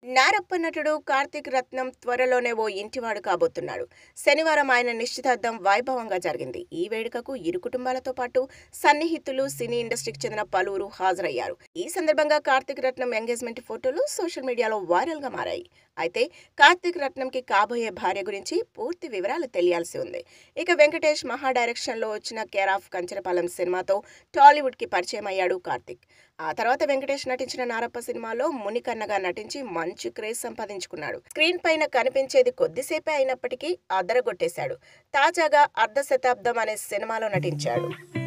నారప్ప నటుడు కార్తీక్ రత్నం త్వరలోనే ఓ ఇంటివాడు కాబోతున్నాడు శనివారం ఆయన నిశ్చితార్థం వైభవంగా జరిగింది ఈ వేడుకకు ఇరు కుటుంబాలతో పాటు సన్నిహితులు సినీ ఇండస్ట్రీకి చెందిన పలువురు హాజరయ్యారు ఈ సందర్భంగా కార్తీక్ రత్నం ఎంగేజ్మెంట్ ఫోటోలు సోషల్ మీడియాలో వైరల్ గా మారాయి అయితే కార్తీక్ రత్నంకి కాబోయే భార్య గురించి పూర్తి వివరాలు తెలియాల్సి ఉంది ఇక వెంకటేష్ మహా డైరెక్షన్ లో వచ్చిన కేర్ ఆఫ్ కంచరపాలెం సినిమాతో టాలీవుడ్ కి పరిచయం అయ్యాడు కార్తీక్ ఆ తర్వాత వెంకటేష్ నటించిన నారప్ప సినిమాలో మునికన్నగా నటించి మంచి క్రేజ్ సంపాదించుకున్నాడు స్క్రీన్ పైన కనిపించేది కొద్దిసేపే అయినప్పటికీ అదరగొట్టేశాడు తాజాగా అర్ధ శతాబ్దం అనే సినిమాలో నటించాడు